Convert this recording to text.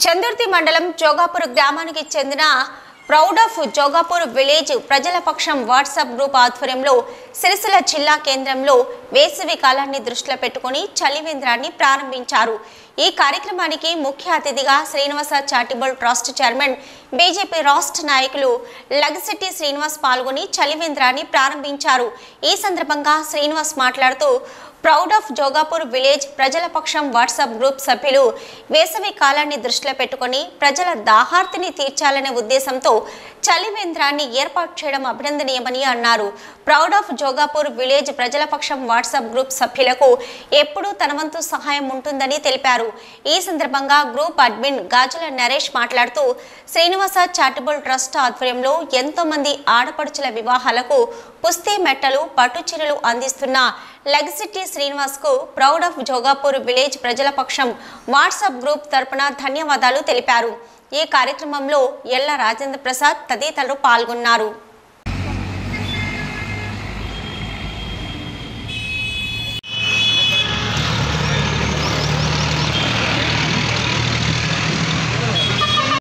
చందుర్తి మండలం జోగాపూర్ గ్రామానికి చెందిన ప్రౌడ్ ఆఫ్ జోగాపూర్ విలేజ్ ప్రజల పక్షం వాట్సాప్ గ్రూప్ ఆధ్వర్యంలో సిరిసిల్ల జిల్లా కేంద్రంలో వేసవి కాలాన్ని దృష్టిలో పెట్టుకుని చలివేంద్రాన్ని ప్రారంభించారు ఈ కార్యక్రమానికి ముఖ్య అతిథిగా Srinivasa charitable trust chairman BJP రాష్ట్ర నాయకులు లగశెట్టి శ్రీనివాస్ పాల్గొని చలివేంద్రాన్ని ప్రారంభించారు ఈ సందర్భంగా శ్రీనివాస్ మాట్లాడుతూ ప్రౌడ్ ఆఫ్ జోగాపూర్ విలేజ్ ప్రజల పక్షం వాట్సాప్ గ్రూప్ సభ్యులు వేసవి కాలాన్ని దృష్టిలో పెట్టుకొని ప్రజల దాహార్తిని తీర్చాలనే ఉద్దేశంతో చలివేంద్రాన్ని ఏర్పాటు చేయడం అభినందనీయమని అన్నారు ప్రౌడ్ ఆఫ్ జోగాపూర్ విలేజ్ ప్రజల పక్షం వాట్సాప్ గ్రూప్ సభ్యులకు ఎప్పుడూ తన వంతు సహాయం ఉంటుందని తెలిపారు ఈ సందర్భంగా గ్రూప్ అడ్మిన్ గాజుల నరేష్ మాట్లాడుతూ శ్రీనివాస చారిటబుల్ ట్రస్ట్ ఆధ్వర్యంలో ఎంతో మంది ఆడపడుచుల వివాహాలకు పుస్తీ మెట్టలు పట్టు చీరలు అందిస్తున్న లెగసిటీ శ్రీనివాస్ కు ప్రౌడ్ ఆఫ్ జోగాపూర్ విలేజ్ ప్రజల పక్షం వాట్సాప్ గ్రూప్ తరపున ధన్యవాదాలు తెలిపారు ఈ కార్యక్రమంలో ఎల్ల రాజేంద్ర ప్రసాద్ తదితరులు పాల్గొన్నారు